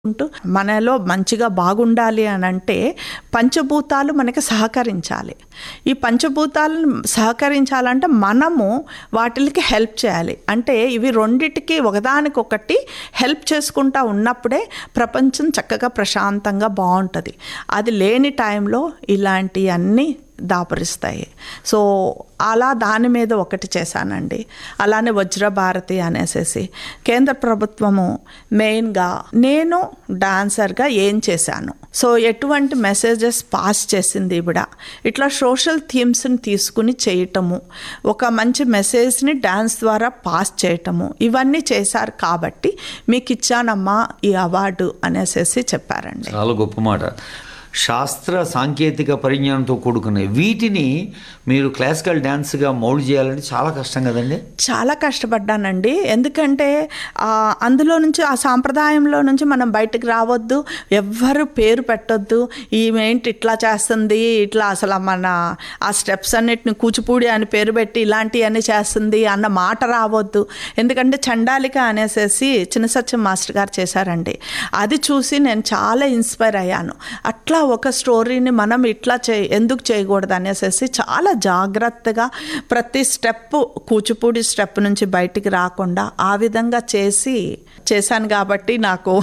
ఉంటూ మనలో మంచిగా బాగుండాలి అని అంటే పంచభూతాలు మనకి సహకరించాలి ఈ పంచభూతాలను సహకరించాలంటే మనము వాటికి హెల్ప్ చేయాలి అంటే ఇవి రెండిటికి ఒకదానికొకటి హెల్ప్ చేసుకుంటా ఉన్నప్పుడే ప్రపంచం చక్కగా ప్రశాంతంగా బాగుంటుంది అది లేని టైంలో ఇలాంటివన్నీ దాపరిస్తాయి సో అలా దాని మీద ఒకటి చేశానండి అలానే వజ్రభారతి అనేసేసి కేంద్ర ప్రభుత్వము మెయిన్గా నేను డాన్సర్గా ఏం చేశాను సో ఎటువంటి మెసేజెస్ పాస్ చేసింది ఇవిడ ఇట్లా సోషల్ థీమ్స్ని తీసుకుని చేయటము ఒక మంచి మెసేజ్ని డాన్స్ ద్వారా పాస్ చేయటము ఇవన్నీ చేశారు కాబట్టి మీకు ఇచ్చానమ్మా ఈ అవార్డు అనేసేసి చెప్పారండి చాలా గొప్ప మాట శాస్త్ర సాంకేతిక పరిజ్ఞానంతో కూడుకున్నాయి వీటిని మీరు క్లాసికల్ డ్యాన్స్గా మౌల్డ్ చేయాలంటే చాలా కష్టం కదండి చాలా కష్టపడ్డానండి ఎందుకంటే ఆ, అందులో నుంచి ఆ సాంప్రదాయంలో నుంచి మనం బయటకు రావద్దు ఎవ్వరు పేరు పెట్టొద్దు ఈమె ఏంటి ఇట్లా చేస్తుంది ఇట్లా అసలు మన ఆ స్టెప్స్ అన్నిటిని కూచిపూడి అని పేరు పెట్టి ఇలాంటివన్నీ చేస్తుంది అన్న మాట రావద్దు ఎందుకంటే చండాలిక అనేసేసి చిన్న సత్యం మాస్టర్ గారు చేశారండి అది చూసి నేను చాలా ఇన్స్పైర్ అయ్యాను అట్లా ఒక స్టోరీని మనం ఇట్లా చే ఎందుకు చేయకూడదు అనేసి చాలా జాగ్రత్తగా ప్రతి స్టెప్ కూచిపూడి స్టెప్ నుంచి బయటికి రాకుండా ఆ విధంగా చేసి చేశాను కాబట్టి నాకు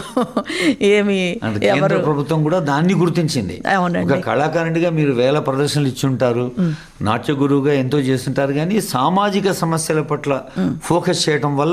ఏమి అంటే కేంద్ర ఎవరు ప్రభుత్వం కూడా దాన్ని గుర్తించింది అవునండి. ఒక కళాకారునిగా మీరు వేల ప్రదర్శనలు ఇచ్చుంటారు నాట్య గురువుగా ఎంతో చేస్తుంటారు కానీ సామాజిక సమస్యల పట్ల ఫోకస్ చేయడం వల్ల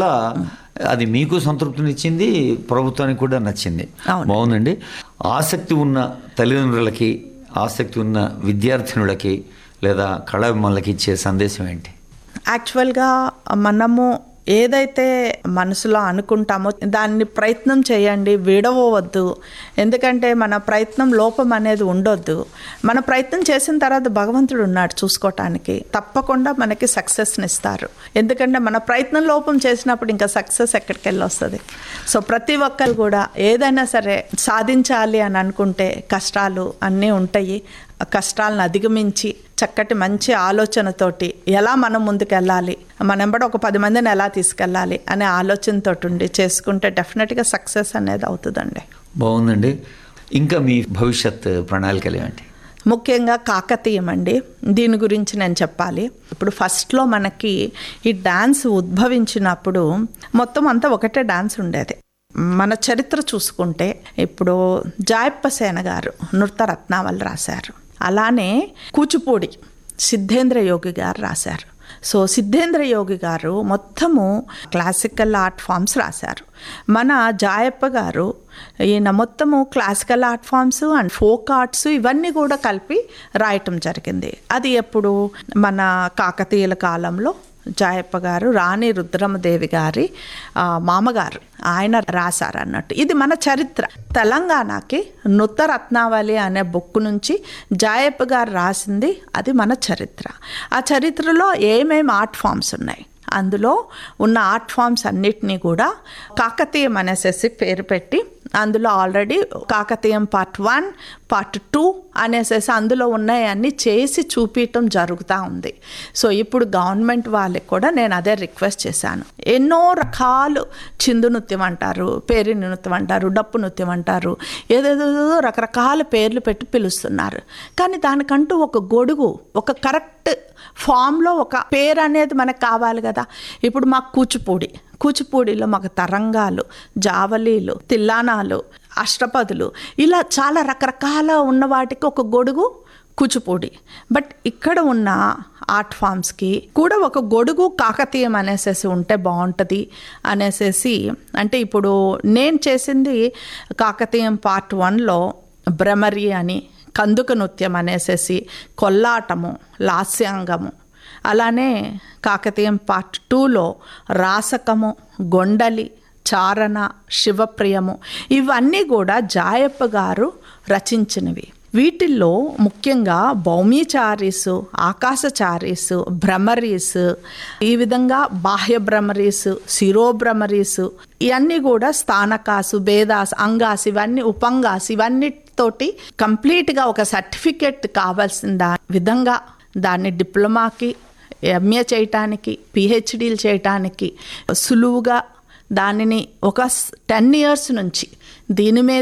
అది మీకు సంతృప్తినిచ్చింది ప్రభుత్వానికి కూడా నచ్చింది అవును. బాగుందండి ఆసక్తి ఉన్న తల్లిదండ్రులకి ఆసక్తి ఉన్న విద్యార్థినులకి లేదా కళాభిమానులకి ఇచ్చే సందేశం ఏంటి యాక్చువల్గా మనము ఏదైతే మనసులో అనుకుంటామో దాన్ని ప్రయత్నం చేయండి విడవవద్దు ఎందుకంటే మన ప్రయత్నం లోపం అనేది ఉండొద్దు మన ప్రయత్నం చేసిన తర్వాత భగవంతుడు ఉన్నాడు చూసుకోవటానికి తప్పకుండా మనకి సక్సెస్ని ఇస్తారు ఎందుకంటే మన ప్రయత్నం లోపం చేసినప్పుడు ఇంకా సక్సెస్ ఎక్కడికి వెళ్ళి వస్తుంది సో ప్రతి ఒక్కరు కూడా ఏదైనా సరే సాధించాలి అని అనుకుంటే కష్టాలు అన్నీ ఉంటాయి ఆ కష్టాలను అధిగమించి చక్కటి మంచి ఆలోచనతోటి ఎలా మనం ముందుకెళ్ళాలి మనం వెంబడి ఒక పది మందిని ఎలా తీసుకెళ్ళాలి అనే ఆలోచనతో ఉండి చేసుకుంటే డెఫినెట్గా సక్సెస్ అనేది అవుతుందండి బాగుందండి ఇంకా మీ భవిష్యత్ ప్రణాళికలు ఏంటి ముఖ్యంగా కాకతీయం అండి దీని గురించి నేను చెప్పాలి ఇప్పుడు ఫస్ట్లో మనకి ఈ డ్యాన్స్ ఉద్భవించినప్పుడు మొత్తం అంతా ఒకటే డ్యాన్స్ ఉండేది మన చరిత్ర చూసుకుంటే ఇప్పుడు జాయప్ప సేన గారు నృత్య రత్నావళి రాశారు అలానే కూచిపూడి సిద్ధేంద్ర యోగి గారు రాశారు సో సిద్ధేంద్ర యోగి గారు మొత్తము క్లాసికల్ ఆర్ట్ ఫామ్స్ రాశారు మన జాయప్ప గారు ఈయన మొత్తము classical art forms and folk arts ఇవన్నీ కూడా కలిపి రాయటం జరిగింది అది ఎప్పుడు మన కాకతీయుల కాలంలో జాయప్ప గారు రాణి రుద్రమదేవి గారి ఆ, మామగారు ఆయన రాశారు అన్నట్టు ఇది మన చరిత్ర తెలంగాణకి నృత్య రత్నావళి అనే బుక్ నుంచి జాయప్ప గారు రాసింది అది మన చరిత్ర ఆ చరిత్రలో ఏమేమి ఆర్ట్ ఫామ్స్ ఉన్నాయి అందులో ఉన్న ఆర్ట్ ఫామ్స్ అన్నిటినీ కూడా కాకతీయం అనేసేసి పేరు పెట్టి అందులో already Kakatiyam part one part two అనేసేసి అందులో ఉన్నాయన్నీ చేసి చూపించటం జరుగుతూ ఉంది సో ఇప్పుడు గవర్నమెంట్ వాళ్ళకి కూడా నేను అదే రిక్వెస్ట్ చేశాను ఎన్నో రకాలు చిందు నృత్యం అంటారు పేరి నృత్యం అంటారు డప్పు నృత్యం అంటారు ఏదేదో రకరకాల పేర్లు పెట్టి పిలుస్తున్నారు కానీ దానికంటూ ఒక గొడుగు ఒక కరెక్ట్ ఫామ్లో ఒక పేరు అనేది మనకు కావాలి కదా ఇప్పుడు మాకు కూచిపూడి కూచిపూడిలో మాకు తరంగాలు జావలీలు తిల్లానాలు అష్టపదులు ఇలా చాలా రకరకాల ఉన్న వాటికి ఒక గొడుగు కూచిపూడి బట్ ఇక్కడ ఉన్న ఆర్ట్ ఫామ్స్కి కూడా ఒక గొడుగు కాకతీయం అనేసేసి ఉంటే బాగుంటుంది అనేసేసి అంటే ఇప్పుడు నేను చేసింది కాకతీయం పార్ట్ వన్లో భ్రమరి అని కందుక నృత్యం అనేసేసి కొల్లాటము లాస్యాంగము అలానే కాకతీయం పార్ట్ టూలో రాసకము గొండలి చారణ శివప్రియము ఇవన్నీ కూడా జాయప్ప గారు రచించినవి వీటిల్లో ముఖ్యంగా భౌమిచారీస్ ఆకాశచారీస్ భ్రమరీస్ ఈ విధంగా బాహ్య భ్రమరీస్ శిరోభ్రమరీస్ ఇవన్నీ కూడా స్థానకాసు భేదాస్ అంగాస్ ఇవన్నీ ఉపంగాస్ ఇవన్నితోటి కంప్లీట్గా ఒక సర్టిఫికెట్ కావాల్సిన దా విధంగా దాన్ని డిప్లొమాకి ఎంఏ చేయటానికి పిహెచ్డీలు చేయటానికి సులువుగా దానిని ఒక టెన్ ఇయర్స్ నుంచి దీని మీద